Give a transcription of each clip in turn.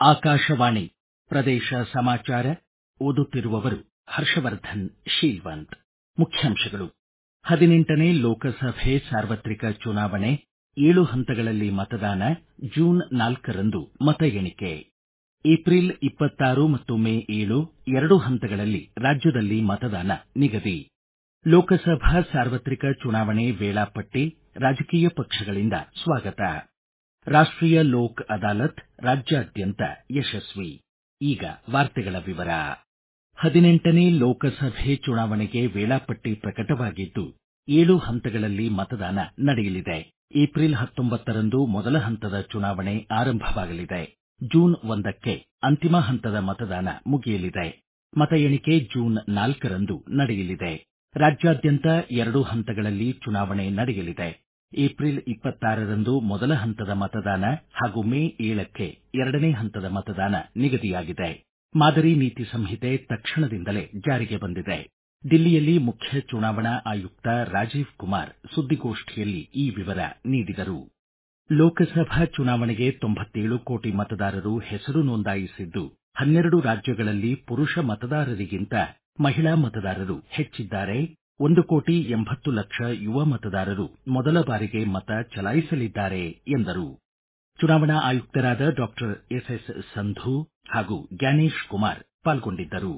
ಆಕಾಶವಾಣಿ ಪ್ರದೇಶ ಸಮಾಚಾರ ಓದುತ್ತಿರುವವರು ಹರ್ಷವರ್ಧನ್ ಶೀಲ್ವಂತ್ ಮುಖ್ಯಾಂಶಗಳು ಹದಿನೆಂಟನೇ ಲೋಕಸಭೆ ಸಾರ್ವತ್ರಿಕ ಚುನಾವಣೆ ಏಳು ಹಂತಗಳಲ್ಲಿ ಮತದಾನ ಜೂನ್ ನಾಲ್ಕರಂದು ಮತ ಎಣಿಕೆ ಏಪ್ರಿಲ್ ಇಪ್ಪತ್ತಾರು ಮತ್ತು ಮೇ ಏಳು ಎರಡು ಹಂತಗಳಲ್ಲಿ ರಾಜ್ಯದಲ್ಲಿ ಮತದಾನ ನಿಗದಿ ಲೋಕಸಭಾ ಸಾರ್ವತ್ರಿಕ ಚುನಾವಣೆ ವೇಳಾಪಟ್ಟಿ ರಾಜಕೀಯ ಪಕ್ಷಗಳಿಂದ ಸ್ವಾಗತ ರಾಷ್ಟೀಯ ಲೋಕ್ ಅದಾಲತ್ ರಾಜ್ಯಾದ್ಯಂತ ಯಶಸ್ವಿ ಈಗ ವಾರ್ತೆಗಳ ವಿವರ ಹದಿನೆಂಟನೇ ಲೋಕಸಭೆ ಚುನಾವಣೆಗೆ ವೇಳಾಪಟ್ಟಿ ಪ್ರಕಟವಾಗಿದ್ದು ಏಳು ಹಂತಗಳಲ್ಲಿ ಮತದಾನ ನಡೆಯಲಿದೆ ಏಪ್ರಿಲ್ ಹತ್ತೊಂಬತ್ತರಂದು ಮೊದಲ ಹಂತದ ಚುನಾವಣೆ ಆರಂಭವಾಗಲಿದೆ ಜೂನ್ ಒಂದಕ್ಕೆ ಅಂತಿಮ ಹಂತದ ಮತದಾನ ಮುಗಿಯಲಿದೆ ಮತ ಎಣಿಕೆ ಜೂನ್ ನಾಲ್ಕರಂದು ನಡೆಯಲಿದೆ ರಾಜ್ಯಾದ್ಯಂತ ಎರಡು ಹಂತಗಳಲ್ಲಿ ಚುನಾವಣೆ ನಡೆಯಲಿದೆ ಏಪ್ರಿಲ್ ಇಪ್ಪತ್ತಾರರಂದು ಮೊದಲ ಹಂತದ ಮತದಾನ ಹಾಗೂ ಮೇ ಏಳಕ್ಕೆ ಎರಡನೇ ಹಂತದ ಮತದಾನ ನಿಗದಿಯಾಗಿದೆ ಮಾದರಿ ನೀತಿ ಸಂಹಿತೆ ತಕ್ಷಣದಿಂದಲೇ ಜಾರಿಗೆ ಬಂದಿದೆ ದಿಲ್ಲಿಯಲ್ಲಿ ಮುಖ್ಯ ಚುನಾವಣಾ ಆಯುಕ್ತ ರಾಜೀವ್ ಕುಮಾರ್ ಸುದ್ದಿಗೋಷ್ಠಿಯಲ್ಲಿ ಈ ವಿವರ ನೀಡಿದರು ಲೋಕಸಭಾ ಚುನಾವಣೆಗೆ ತೊಂಬತ್ತೇಳು ಕೋಟಿ ಮತದಾರರು ಹೆಸರು ನೋಂದಾಯಿಸಿದ್ದು ಹನ್ನೆರಡು ರಾಜ್ಯಗಳಲ್ಲಿ ಪುರುಷ ಮತದಾರರಿಗಿಂತ ಮಹಿಳಾ ಮತದಾರರು ಹೆಚ್ಚಿದ್ದಾರೆ ಒಂದು ಕೋಟಿ ಎಂಬತ್ತು ಲಕ್ಷ ಯುವ ಮತದಾರರು ಮೊದಲ ಬಾರಿಗೆ ಮತ ಚಲಾಯಿಸಲಿದ್ದಾರೆ ಎಂದರು ಚುನಾವಣಾ ಆಯುಕ್ತರಾದ ಡಾಕ್ಟರ್ ಎಸ್ಎಸ್ ಸಂಧು ಹಾಗೂ ಜ್ಞಾನೇಶ್ ಕುಮಾರ್ ಪಾಲ್ಗೊಂಡಿದ್ದರು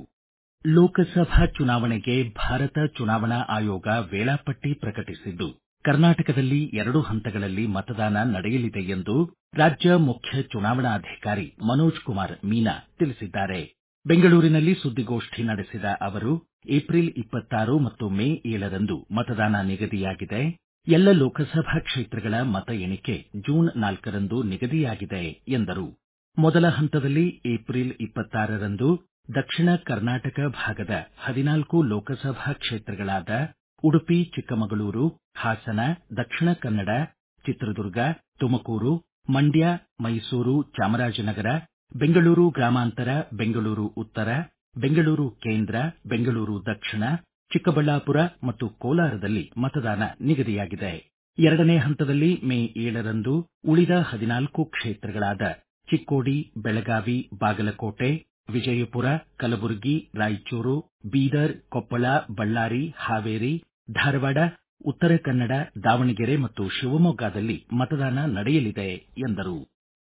ಲೋಕಸಭಾ ಚುನಾವಣೆಗೆ ಭಾರತ ಚುನಾವಣಾ ಆಯೋಗ ವೇಳಾಪಟ್ಟಿ ಪ್ರಕಟಿಸಿದ್ದು ಕರ್ನಾಟಕದಲ್ಲಿ ಎರಡು ಹಂತಗಳಲ್ಲಿ ಮತದಾನ ನಡೆಯಲಿದೆ ಎಂದು ರಾಜ್ಯ ಮುಖ್ಯ ಚುನಾವಣಾಧಿಕಾರಿ ಮನೋಜ್ ಕುಮಾರ್ ಮೀನಾ ತಿಳಿಸಿದ್ದಾರೆ ಬೆಂಗಳೂರಿನಲ್ಲಿ ಸುದ್ದಿಗೋಷ್ಠಿ ನಡೆಸಿದ ಅವರು ಏಪ್ರಿಲ್ ಇಪ್ಪತ್ತಾರು ಮತ್ತು ಮೇ ಏಳರಂದು ಮತದಾನ ನಿಗದಿಯಾಗಿದೆ ಎಲ್ಲ ಲೋಕಸಭಾ ಕ್ಷೇತ್ರಗಳ ಮತ ಎಣಿಕೆ ಜೂನ್ ನಾಲ್ಕರಂದು ನಿಗದಿಯಾಗಿದೆ ಎಂದರು ಮೊದಲ ಹಂತದಲ್ಲಿ ಏಪ್ರಿಲ್ ಇಪ್ಪತ್ತಾರರಂದು ದಕ್ಷಿಣ ಕರ್ನಾಟಕ ಭಾಗದ ಹದಿನಾಲ್ಕು ಲೋಕಸಭಾ ಕ್ಷೇತ್ರಗಳಾದ ಉಡುಪಿ ಚಿಕ್ಕಮಗಳೂರು ಹಾಸನ ದಕ್ಷಿಣ ಕನ್ನಡ ಚಿತ್ರದುರ್ಗ ತುಮಕೂರು ಮಂಡ್ಯ ಮೈಸೂರು ಚಾಮರಾಜನಗರ ಬೆಂಗಳೂರು ಗ್ರಾಮಾಂತರ ಬೆಂಗಳೂರು ಉತ್ತರ ಬೆಂಗಳೂರು ಕೇಂದ್ರ ಬೆಂಗಳೂರು ದಕ್ಷಿಣ ಚಿಕ್ಕಬಳ್ಳಾಪುರ ಮತ್ತು ಕೋಲಾರದಲ್ಲಿ ಮತದಾನ ನಿಗದಿಯಾಗಿದೆ ಎರಡನೇ ಹಂತದಲ್ಲಿ ಮೇ ಏಳರಂದು ಉಳಿದ ಹದಿನಾಲ್ಕು ಕ್ಷೇತ್ರಗಳಾದ ಚಿಕ್ಕೋಡಿ ಬೆಳಗಾವಿ ಬಾಗಲಕೋಟೆ ವಿಜಯಪುರ ಕಲಬುರಗಿ ರಾಯಚೂರು ಬೀದರ್ ಕೊಪ್ಪಳ ಬಳ್ಳಾರಿ ಹಾವೇರಿ ಧಾರವಾಡ ಉತ್ತರ ಕನ್ನಡ ದಾವಣಗೆರೆ ಮತ್ತು ಶಿವಮೊಗ್ಗದಲ್ಲಿ ಮತದಾನ ನಡೆಯಲಿದೆ ಎಂದರು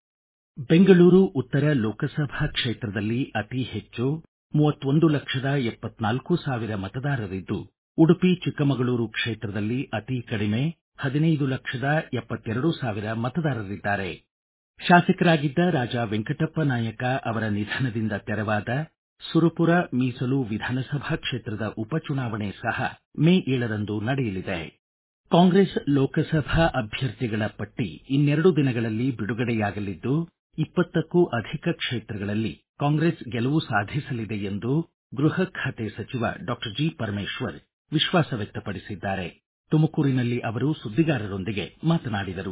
ಬೆಂಗಳೂರು ಉತ್ತರ ಲೋಕಸಭಾ ಕ್ಷೇತ್ರದಲ್ಲಿ ಅತಿ ಹೆಚ್ಚು ಮೂವತ್ತೊಂದು ಲಕ್ಷದ ಎಪ್ಪತ್ನಾಲ್ಕು ಸಾವಿರ ಮತದಾರರಿದ್ದು ಉಡುಪಿ ಚಿಕ್ಕಮಗಳೂರು ಕ್ಷೇತ್ರದಲ್ಲಿ ಅತಿ ಕಡಿಮೆ ಹದಿನೈದು ಲಕ್ಷದ ಎಪ್ಪತ್ತೆರಡು ಸಾವಿರ ಮತದಾರರಿದ್ದಾರೆ ಶಾಸಕರಾಗಿದ್ದ ರಾಜಾ ವೆಂಕಟಪ್ಪ ನಾಯಕ ಅವರ ನಿಧನದಿಂದ ತೆರವಾದ ಸುರಪುರ ಮೀಸಲು ವಿಧಾನಸಭಾ ಕ್ಷೇತ್ರದ ಉಪಚುನಾವಣೆ ಸಹ ಮೇ ಏಳರಂದು ನಡೆಯಲಿದೆ ಕಾಂಗ್ರೆಸ್ ಲೋಕಸಭಾ ಅಭ್ಯರ್ಥಿಗಳ ಪಟ್ಟಿ ಇನ್ನೆರಡು ದಿನಗಳಲ್ಲಿ ಬಿಡುಗಡೆಯಾಗಲಿದ್ದು ಇಪ್ಪತ್ತಕ್ಕೂ ಅಧಿಕ ಕ್ಷೇತ್ರಗಳಲ್ಲಿ ಕಾಂಗ್ರೆಸ್ ಗೆಲುವು ಸಾಧಿಸಲಿದೆ ಎಂದು ಗೃಹ ಖಾತೆ ಸಚಿವ ಡಾಕ್ಟರ್ ಜಿ ಪರಮೇಶ್ವರ್ ವಿಶ್ವಾಸ ವ್ಯಕ್ತಪಡಿಸಿದ್ದಾರೆ ತುಮಕೂರಿನಲ್ಲಿ ಅವರು ಸುದ್ದಿಗಾರರೊಂದಿಗೆ ಮಾತನಾಡಿದರು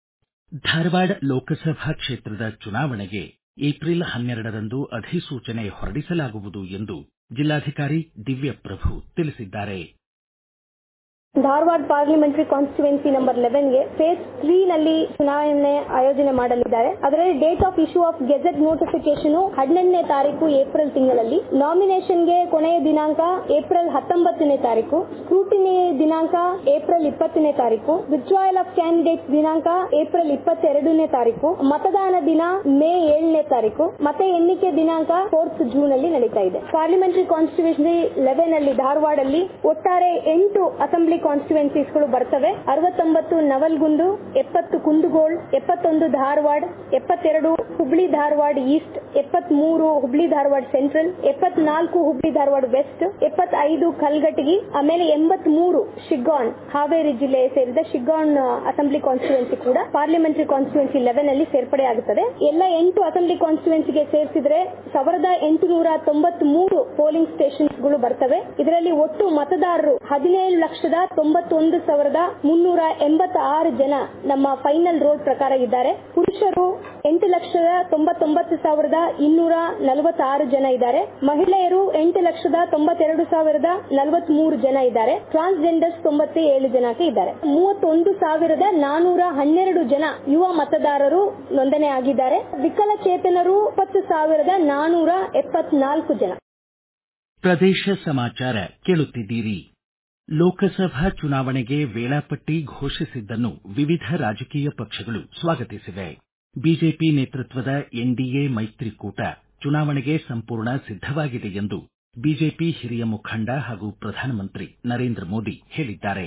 ಧಾರವಾಡ ಲೋಕಸಭಾ ಕ್ಷೇತ್ರದ ಚುನಾವಣೆಗೆ ಏಪ್ರಿಲ್ ಹನ್ನೆರಡರಂದು ಅಧಿಸೂಚನೆ ಹೊರಡಿಸಲಾಗುವುದು ಎಂದು ಜಿಲ್ಲಾಧಿಕಾರಿ ದಿವ್ಯಪ್ರಭು ತಿಳಿಸಿದ್ದಾರೆ ಧಾರವಾಡ ಪಾರ್ಲಿಮೆಂಟರಿ ಕಾನ್ಸ್ಟಿಟ್ಯೂನ್ಸಿ ನಂಬರ್ ಲೆವೆನ್ಗೆ ಫೇಸ್ ತ್ರೀ ನಲ್ಲಿ ಚುನಾವಣೆ ಆಯೋಜನೆ ಮಾಡಲಿದ್ದಾರೆ ಅದರಲ್ಲಿ date of issue of gazette notification ಹದಿನೆಂಟನೇ ತಾರೀಕು ಏಪ್ರಿಲ್ ತಿಂಗಳಲ್ಲಿ ನಾಮಿನೇಷನ್ಗೆ ಕೊನೆಯ ದಿನಾಂಕ ಏಪ್ರಿಲ್ ಹತ್ತೊಂಬತ್ತನೇ ತಾರೀಕು ಸ್ಕ್ರೂಟಿನಿ ದಿನಾಂಕ ಏಪ್ರಿಲ್ ಇಪ್ಪತ್ತನೇ ತಾರೀಕು ವಿತ್ಡ್ರಾಯಲ್ ಆಫ್ ಕ್ಯಾಂಡಿಡೇಟ್ಸ್ ದಿನಾಂಕ ಏಪ್ರಿಲ್ ಇಪ್ಪತ್ತೆರಡನೇ ತಾರೀಕು ಮತದಾನ ದಿನ ಮೇ ಏಳನೇ ತಾರೀಕು ಮತ ಎಣ್ಣಿಕೆ ದಿನಾಂಕ ಫೋರ್ತ್ ಜೂನ್ ಅಲ್ಲಿ ನಡೀತಾ ಇದೆ ಪಾರ್ಲಿಮೆಂಟರಿ ಕಾನ್ಸ್ಟಿಟ್ಯೂನ್ಸಿ ಲೆವೆನ್ ಅಲ್ಲಿ ಧಾರವಾಡಲ್ಲಿ ಒಟ್ಟಾರೆ ಎಂಟು ಅಸೆಂಬ್ಲಿ ಕಾನ್ಸ್ಟಿಟ್ಯೂನ್ಸೀಸ್ಗಳು ಬರ್ತವೆ ಅರವತ್ತೊಂಬತ್ತು ನವಲ್ಗುಂದು ಎಪ್ಪತ್ತು ಕುಂದಗೋಳ್ ಎಪ್ಪತ್ತೊಂದು ಧಾರವಾಡ ಎಪ್ಪತ್ತೆರಡು ಹುಬ್ಳಿ ಧಾರವಾಡ ಈಸ್ಟ್ ಎಪ್ಪತ್ಮೂರು ಹುಬ್ಳಿ ಧಾರವಾಡ ಸೆಂಟ್ರಲ್ ಎಪ್ಪತ್ನಾಲ್ಕು ಹುಬ್ಳಿ ಧಾರವಾಡ ವೆಸ್ಟ್ ಎಪ್ಪತ್ತೈದು ಕಲ್ಗಟಗಿ ಆಮೇಲೆ ಎಂಬತ್ಮೂರು ಶಿಗ್ಗಾನ್ ಹಾವೇರಿ ಜಿಲ್ಲೆ ಸೇರಿದ ಶಿಗ್ಗಾನ್ ಅಸೆಂಬ್ಲಿ ಕಾನ್ಸ್ಟಿಟ್ಯೂನ್ಸಿ ಕೂಡ ಪಾರ್ಲಿಮೆಂಟರಿ ಕಾನ್ಸ್ಟಿಟ್ಯೂನ್ಸಿ ಲೆವೆನ್ ಅಲ್ಲಿ ಸೇರ್ಪಡೆ ಆಗುತ್ತದೆ ಎಲ್ಲ ಎಂಟು ಅಸೆಂಬ್ಲಿ ಕಾನ್ಸ್ಟಿಟ್ಯೂನ್ಸಿಗೆ ಸೇರಿಸಿದ್ರೆ ಸಾವಿರದ ಎಂಟುನೂರ ತೊಂಬತ್ಮೂರು ಪೋಲಿಂಗ್ ಸ್ಟೇಷನ್ಸ್ಗಳು ಬರ್ತವೆ ಇದರಲ್ಲಿ ಒಟ್ಟು ಮತದಾರರು ಹದಿನೇಳು ಲಕ್ಷದ ತೊಂಬತ್ತೊಂದು ಸಾವಿರದ ಮುನ್ನೂರ ಎಂಬತ್ತ ಆರು ಜನ ನಮ್ಮ ಫೈನಲ್ ರೋಲ್ ಪ್ರಕಾರ ಇದ್ದಾರೆ ಪುರುಷರು ಎಂಟು ಲಕ್ಷದ ತೊಂಬತ್ತೊಂಬತ್ತು ಸಾವಿರದ ಇನ್ನೂರ ನಲವತ್ತಾರು ಜನ ಇದ್ದಾರೆ ಮಹಿಳೆಯರು ಎಂಟು ಲಕ್ಷದ ತೊಂಬತ್ತೆರಡು ಸಾವಿರದ ನಲವತ್ಮೂರು ಜನ ಇದ್ದಾರೆ ಟ್ರಾನ್ಸ್ಜೆಂಡರ್ಸ್ ತೊಂಬತ್ತ ಏಳು ಜನಕ್ಕೆ ಇದ್ದಾರೆ ಮೂವತ್ತೊಂದು ಸಾವಿರದ ನಾನೂರ ಹನ್ನೆರಡು ಜನ ಯುವ ಮತದಾರರು ನೋಂದಣಿ ಆಗಿದ್ದಾರೆ ವಿಕಲಚೇತನರು ಇಪ್ಪತ್ತು ಸಾವಿರದ ನಾನೂರ ಎಪ್ಪತ್ನಾಲ್ಕು ಜನ ಪ್ರದೇಶ ಸಮಾಚಾರ ಕೇಳುತ್ತಿದ್ದೀರಿ ಲೋಕಸಭಾ ಚುನಾವಣೆಗೆ ವೇಳಾಪಟ್ಟಿ ಘೋಷಿಸಿದ್ದನ್ನು ವಿವಿಧ ರಾಜಕೀಯ ಪಕ್ಷಗಳು ಸ್ವಾಗತಿಸಿವೆ ಬಿಜೆಪಿ ನೇತೃತ್ವದ ಎನ್ಡಿಎ ಮೈತ್ರಿಕೂಟ ಚುನಾವಣೆಗೆ ಸಂಪೂರ್ಣ ಸಿದ್ದವಾಗಿದೆ ಎಂದು ಬಿಜೆಪಿ ಹಿರಿಯ ಮುಖಂಡ ಹಾಗೂ ಪ್ರಧಾನಮಂತ್ರಿ ನರೇಂದ್ರ ಮೋದಿ ಹೇಳಿದ್ದಾರೆ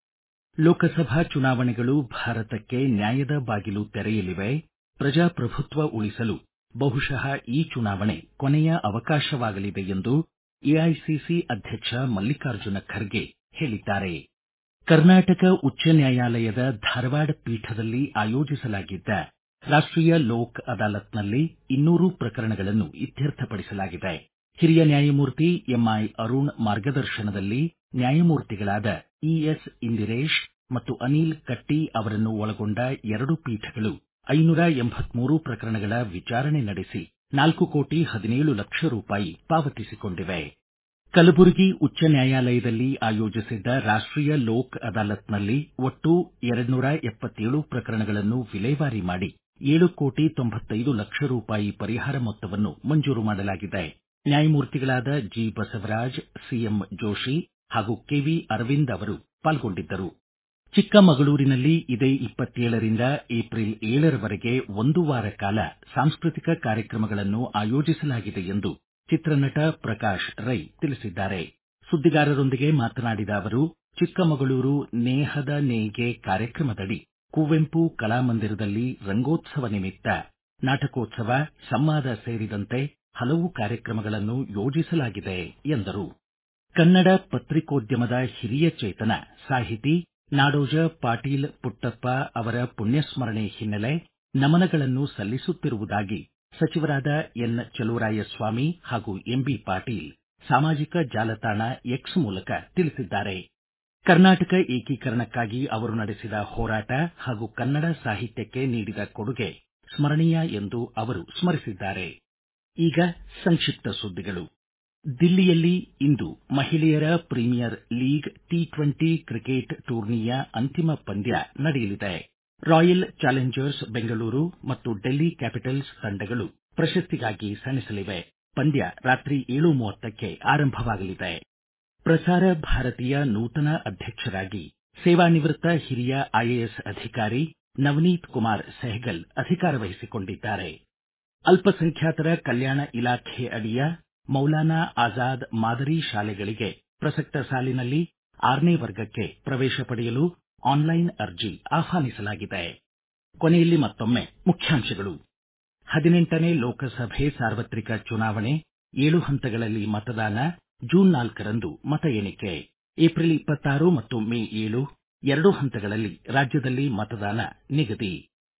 ಲೋಕಸಭಾ ಚುನಾವಣೆಗಳು ಭಾರತಕ್ಕೆ ನ್ಯಾಯದ ಬಾಗಿಲು ತೆರೆಯಲಿವೆ ಪ್ರಜಾಪ್ರಭುತ್ವ ಉಳಿಸಲು ಬಹುಶಃ ಈ ಚುನಾವಣೆ ಕೊನೆಯ ಅವಕಾಶವಾಗಲಿದೆ ಎಂದು ಎಐಸಿಸಿ ಅಧ್ಯಕ್ಷ ಮಲ್ಲಿಕಾರ್ಜುನ ಖರ್ಗೆ ಹೇಳಿದ್ದಾರೆ ಕರ್ನಾಟಕ ಉಚ್ಚ ನ್ಯಾಯಾಲಯದ ಧಾರವಾಡ ಪೀಠದಲ್ಲಿ ಆಯೋಜಿಸಲಾಗಿದ್ದ ರಾಷ್ಟೀಯ ಲೋಕ್ ಅದಾಲತ್ನಲ್ಲಿ ಇನ್ನೂರು ಪ್ರಕರಣಗಳನ್ನು ಇತ್ಯರ್ಥಪಡಿಸಲಾಗಿದೆ ಹಿರಿಯ ನ್ಯಾಯಮೂರ್ತಿ ಎಂಐ ಅರುಣ್ ಮಾರ್ಗದರ್ಶನದಲ್ಲಿ ನ್ಯಾಯಮೂರ್ತಿಗಳಾದ ಇಎಸ್ ಇಂದಿರೇಶ್ ಮತ್ತು ಅನಿಲ್ ಕಟ್ಟಿ ಅವರನ್ನು ಒಳಗೊಂಡ ಎರಡು ಪೀಠಗಳು ಐನೂರ ಎಂಬತ್ಮೂರು ಪ್ರಕರಣಗಳ ವಿಚಾರಣೆ ನಡೆಸಿ ನಾಲ್ಕು ಕೋಟಿ ಹದಿನೇಳು ಲಕ್ಷ ರೂಪಾಯಿ ಪಾವತಿಸಿಕೊಂಡಿವೆ ಕಲಬುರಗಿ ಉಚ್ಚ ನ್ಯಾಯಾಲಯದಲ್ಲಿ ಆಯೋಜಿಸಿದ್ದ ರಾಷ್ಟೀಯ ಲೋಕ್ ಅದಾಲತ್ನಲ್ಲಿ ಒಟ್ಟು ಎರಡ್ನೂರ ಎಪ್ಪತ್ತೇಳು ಪ್ರಕರಣಗಳನ್ನು ವಿಲೇವಾರಿ ಮಾಡಿ ಏಳು ಕೋಟಿ ತೊಂಬತ್ತೈದು ಲಕ್ಷ ರೂಪಾಯಿ ಪರಿಹಾರ ಮೊತ್ತವನ್ನು ಮಂಜೂರು ಮಾಡಲಾಗಿದೆ ನ್ಯಾಯಮೂರ್ತಿಗಳಾದ ಜಿ ಬಸವರಾಜ್ ಸಿಎಂ ಜೋಶಿ ಹಾಗೂ ಕೆವಿ ಅರವಿಂದ್ ಅವರು ಪಾಲ್ಗೊಂಡಿದ್ದರು ಚಿಕ್ಕಮಗಳೂರಿನಲ್ಲಿ ಇದೇ ಇಪ್ಪತ್ತೇಳರಿಂದ ಏಪ್ರಿಲ್ ಏಳರವರೆಗೆ ಒಂದು ವಾರ ಕಾಲ ಸಾಂಸ್ಕೃತಿಕ ಕಾರ್ಯಕ್ರಮಗಳನ್ನು ಆಯೋಜಿಸಲಾಗಿದೆ ಎಂದು ಚಿತ್ರನಟ ಪ್ರಕಾಶ್ ರೈ ತಿಳಿಸಿದ್ದಾರೆ ಸುದ್ದಿಗಾರರೊಂದಿಗೆ ಮಾತನಾಡಿದ ಅವರು ಚಿಕ್ಕಮಗಳೂರು ನೇಹದ ನೇಯ್ಗೆ ಕಾರ್ಯಕ್ರಮದಡಿ ಕುವೆಂಪು ಕಲಾಮಂದಿರದಲ್ಲಿ ರಂಗೋತ್ಸವ ನಿಮಿತ್ತ ನಾಟಕೋತ್ಸವ ಸಂವಾದ ಸೇರಿದಂತೆ ಹಲವು ಕಾರ್ಯಕ್ರಮಗಳನ್ನು ಯೋಜಿಸಲಾಗಿದೆ ಎಂದರು ಕನ್ನಡ ಪತ್ರಿಕೋದ್ಯಮದ ಹಿರಿಯ ಚೇತನ ಸಾಹಿತಿ ನಾಡೋಜ ಪಾಟೀಲ್ ಪುಟ್ಟಪ್ಪ ಅವರ ಪುಣ್ಯಸ್ಮರಣೆ ಹಿನ್ನೆಲೆ ನಮನಗಳನ್ನು ಸಲ್ಲಿಸುತ್ತಿರುವುದಾಗಿ ಸಚಿವರಾದ ಎನ್ ಚಲುವರಾಯಸ್ವಾಮಿ ಹಾಗೂ ಎಂಬಿ ಪಾಟೀಲ್ ಸಾಮಾಜಿಕ ಜಾಲತಾಣ ಎಕ್ಸ್ ಮೂಲಕ ತಿಳಿಸಿದ್ದಾರೆ ಕರ್ನಾಟಕ ಏಕೀಕರಣಕ್ಕಾಗಿ ಅವರು ನಡೆಸಿದ ಹೋರಾಟ ಹಾಗೂ ಕನ್ನಡ ಸಾಹಿತ್ಯಕ್ಕೆ ನೀಡಿದ ಕೊಡುಗೆ ಸ್ಮರಣೀಯ ಎಂದು ಅವರು ಸ್ಮರಿಸಿದ್ದಾರೆ ಈಗ ಸಂಕ್ಷಿಪ್ತ ಸುದ್ದಿಗಳು ದಿಲ್ಲಿಯಲ್ಲಿ ಇಂದು ಮಹಿಳೆಯರ premier league T twenty cricket ಟೂರ್ನಿಯ ಅಂತಿಮ ಪಂದ್ಯ ನಡೆಯಲಿದೆ ರಾಯಲ್ ಚಾಲೆಂಜರ್ಸ್ ಬೆಂಗಳೂರು ಮತ್ತು ಡೆಲ್ಲಿ ಕ್ಯಾಪಿಟಲ್ಸ್ ತಂಡಗಳು ಪ್ರಶಸ್ತಿಗಾಗಿ ಸೆಣಸಲಿವೆ ಪಂದ್ಯ ರಾತ್ರಿ ಏಳು ಮೂವತ್ತಕ್ಕೆ ಆರಂಭವಾಗಲಿದೆ ಪ್ರಸಾರ ಭಾರತಿಯ ನೂತನ ಅಧ್ಯಕ್ಷರಾಗಿ ಸೇವಾನಿವೃತ್ತ ಹಿರಿಯ ಐಎಎಸ್ ಅಧಿಕಾರಿ ನವನೀತ್ ಕುಮಾರ್ ಸೆಹಗಲ್ ಅಧಿಕಾರ ವಹಿಸಿಕೊಂಡಿದ್ದಾರೆ ಅಲ್ಪಸಂಖ್ಯಾತರ ಕಲ್ಯಾಣ ಇಲಾಖೆ ಅಡಿಯ ಮೌಲಾನಾ ಆಜಾದ್ ಮಾದರಿ ಶಾಲೆಗಳಿಗೆ ಪ್ರಸಕ್ತ ಸಾಲಿನಲ್ಲಿ ಆರನೇ ವರ್ಗಕ್ಕೆ ಪ್ರವೇಶ ಪಡೆಯಲು ಆನ್ಲೈನ್ ಅರ್ಜಿ ಆಹ್ವಾನಿಸಲಾಗಿದೆ ಕೊನೆಯಲ್ಲಿ ಮತ್ತೊಮ್ಮೆ ಮುಖ್ಯಾಂಶಗಳು ಹದಿನೆಂಟನೇ ಲೋಕಸಭೆ ಸಾರ್ವತ್ರಿಕ ಚುನಾವಣೆ ಏಳು ಹಂತಗಳಲ್ಲಿ ಮತದಾನ ಜೂನ್ ನಾಲ್ಕರಂದು ಮತ ಎಣಿಕೆ ಏಪ್ರಿಲ್ ಇಪ್ಪತ್ತಾರು ಮತ್ತು ಮೇ ಏಳು ಎರಡು ಹಂತಗಳಲ್ಲಿ ರಾಜ್ಯದಲ್ಲಿ ಮತದಾನ ನಿಗದಿ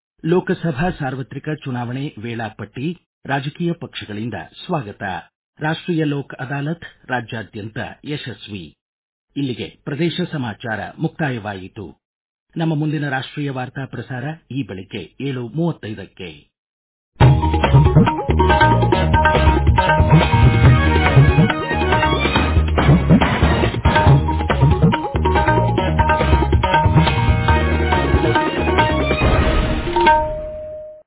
ಲೋಕಸಭಾ ಸಾರ್ವತ್ರಿಕ ಚುನಾವಣೆ ವೇಳಾಪಟ್ಟಿ ರಾಜಕೀಯ ಪಕ್ಷಗಳಿಂದ ಸ್ವಾಗತ ರಾಷ್ಟೀಯ ಲೋಕ್ ಅದಾಲತ್ ರಾಜ್ಯಾದ್ಯಂತ ಯಶಸ್ವಿ ಇಲ್ಲಿಗೆ ಪ್ರದೇಶ ಸಮಾಚಾರ ಮುಕ್ತಾಯವಾಯಿತು ನಮ್ಮ ಮುಂದಿನ ರಾಷ್ಟೀಯ ವಾರ್ತಾ ಪ್ರಸಾರ ಈ ಬೆಳಿಗ್ಗೆ ಏಳು ಮೂವತ್ತೈದಕ್ಕೆ